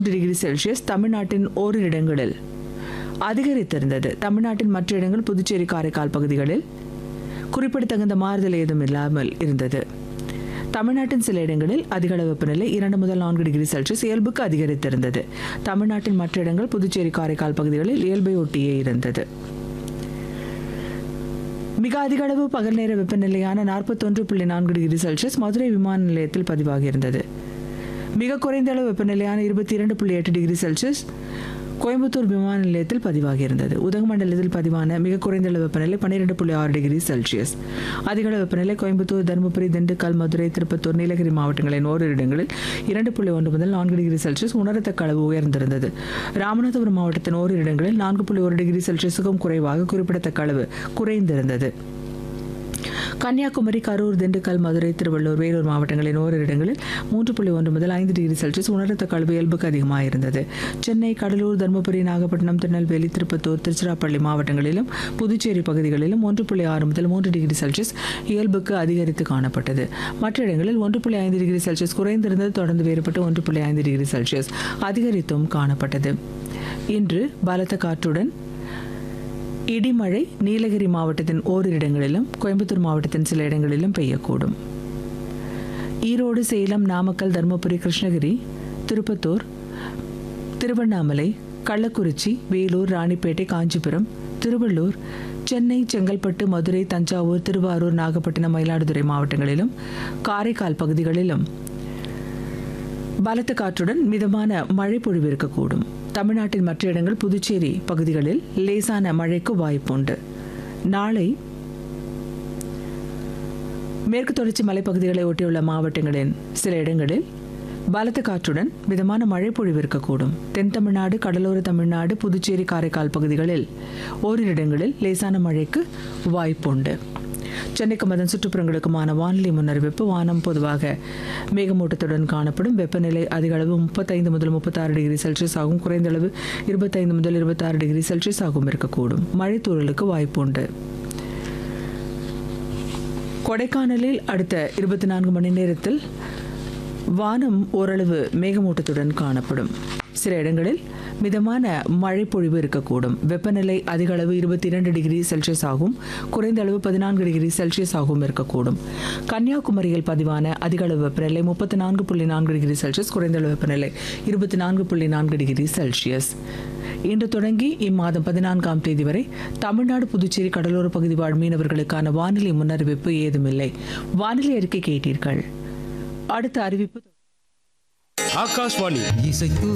degree Celsius தமிழ்நாட்டின் ஓரிரு இடங்களில் அதிகரித்திருந்தது தமிழ்நாட்டின் மற்ற இடங்கள் புதுச்சேரி காரைக்கால் பகுதிகளில் குறிப்பிடத்தகுந்த மாறுதல் ஏதும் இல்லாமல் இருந்தது தமிழ்நாட்டின் சில இடங்களில் அதிகளவு வெப்பநிலை இரண்டு முதல் நான்கு டிகிரி செல்சியஸ் இயல்புக்கு அதிகரித்திருந்தது தமிழ்நாட்டின் மற்ற இடங்கள் புதுச்சேரி காரைக்கால் பகுதிகளில் இயல்பை ஒட்டியே இருந்தது மிக அதிக அளவு பகல் நேர வெப்பநிலையான நாற்பத்தொன்று புள்ளி நான்கு டிகிரி செல்சியஸ் மதுரை விமான நிலையத்தில் பதிவாகியிருந்தது மிக குறைந்த அளவு வெப்பநிலையான இருபத்தி இரண்டு புள்ளி எட்டு டிகிரி செல்சியஸ் கோயம்புத்தூர் விமான நிலையத்தில் பதிவாகியிருந்தது உதகமண்டலத்தில் பதிவான மிக குறைந்த அளவு வெப்பநிலை பன்னிரெண்டு புள்ளி ஆறு டிகிரி செல்சியஸ் அதிக அளவு வெப்பநிலை கோயம்புத்தூர் தருமபுரி திண்டுக்கல் மதுரை திருப்பத்தூர் நீலகிரி மாவட்டங்களின் ஓரிரு இடங்களில் இரண்டு புள்ளி ஒன்று முதல் நான்கு டிகிரி செல்சியஸ் உணரத்தக்க அளவு உயர்ந்திருந்தது ராமநாதபுரம் மாவட்டத்தின் ஓரிரு இடங்களில் நான்கு புள்ளி ஒரு டிகிரி செல்சியஸுக்கும் குறைவாக குறிப்பிடத்தக்க அளவு குறைந்திருந்தது கன்னியாகுமரி கரூர் திண்டுக்கல் மதுரை திருவள்ளூர் வேலூர் மாவட்டங்களின் ஓரிரு இடங்களில் மூன்று புள்ளி ஒன்று முதல் ஐந்து டிகிரி செல்சியஸ் உணரத்தக்க அளவு இயல்புக்கு அதிகமாக இருந்தது சென்னை கடலூர் தருமபுரி நாகப்பட்டினம் திருநெல்வேலி திருப்பத்தூர் திருச்சிராப்பள்ளி மாவட்டங்களிலும் புதுச்சேரி பகுதிகளிலும் ஒன்று புள்ளி ஆறு முதல் மூன்று டிகிரி செல்சியஸ் இயல்புக்கு அதிகரித்து காணப்பட்டது மற்ற இடங்களில் ஒன்று புள்ளி ஐந்து டிகிரி செல்சியஸ் குறைந்திருந்தது தொடர்ந்து வேறுபட்டு ஒன்று புள்ளி ஐந்து டிகிரி செல்சியஸ் அதிகரித்தும் காணப்பட்டது இன்று பலத்த காற்றுடன் இடிமழை நீலகிரி மாவட்டத்தின் ஓரிரு இடங்களிலும் கோயம்புத்தூர் மாவட்டத்தின் சில இடங்களிலும் பெய்யக்கூடும் ஈரோடு சேலம் நாமக்கல் தருமபுரி கிருஷ்ணகிரி திருப்பத்தூர் திருவண்ணாமலை கள்ளக்குறிச்சி வேலூர் ராணிப்பேட்டை காஞ்சிபுரம் திருவள்ளூர் சென்னை செங்கல்பட்டு மதுரை தஞ்சாவூர் திருவாரூர் நாகப்பட்டினம் மயிலாடுதுறை மாவட்டங்களிலும் காரைக்கால் பகுதிகளிலும் பலத்த காற்றுடன் மிதமான மழை பொழிவு இருக்கக்கூடும் தமிழ்நாட்டின் மற்ற இடங்கள் புதுச்சேரி பகுதிகளில் லேசான மழைக்கு வாய்ப்புண்டு நாளை மேற்கு தொடர்ச்சி மலைப்பகுதிகளை ஒட்டியுள்ள மாவட்டங்களின் சில இடங்களில் பலத்த காற்றுடன் மிதமான மழை பொழிவு இருக்கக்கூடும் தென் தமிழ்நாடு கடலோர தமிழ்நாடு புதுச்சேரி காரைக்கால் பகுதிகளில் ஓரிரு இடங்களில் லேசான மழைக்கு வாய்ப்புண்டு சென்னைக்கும் அதன் சுற்றுப்புறங்களுக்குமான வானிலை முன்னறிவிப்பு வானம் பொதுவாக மேகமூட்டத்துடன் காணப்படும் வெப்பநிலை அதிக அளவு முப்பத்தைந்து முதல் முப்பத்தாறு டிகிரி செல்சியஸ் ஆகும் குறைந்த அளவு இருபத்தைந்து முதல் இருபத்தாறு டிகிரி செல்சியஸ் ஆகும் இருக்கக்கூடும் மழை தூறலுக்கு வாய்ப்புண்டு கொடைக்கானலில் அடுத்த இருபத்தி நான்கு மணி நேரத்தில் வானம் ஓரளவு மேகமூட்டத்துடன் காணப்படும் சில இடங்களில் மிதமான மழை பொழிவு இருக்கக்கூடும் வெப்பநிலை அதிக அளவு இருபத்தி இரண்டு டிகிரி செல்சியஸ் ஆகும் குறைந்த அளவு பதினான்கு டிகிரி செல்சியஸ் ஆகும் இருக்கக்கூடும் கன்னியாகுமரியில் பதிவான அதிக அளவு வெப்பநிலை முப்பத்தி நான்கு புள்ளி நான்கு டிகிரி செல்சியஸ் குறைந்த அளவு வெப்பநிலை இருபத்தி நான்கு புள்ளி நான்கு டிகிரி செல்சியஸ் இன்று தொடங்கி இம்மாதம் பதினான்காம் தேதி வரை தமிழ்நாடு புதுச்சேரி கடலோர பகுதி வாழ் மீனவர்களுக்கான வானிலை முன்னறிவிப்பு ஏதுமில்லை வானிலை அறிக்கை கேட்டீர்கள் அடுத்த அறிவிப்பு ஆகாஷ்வாணி இசைத்து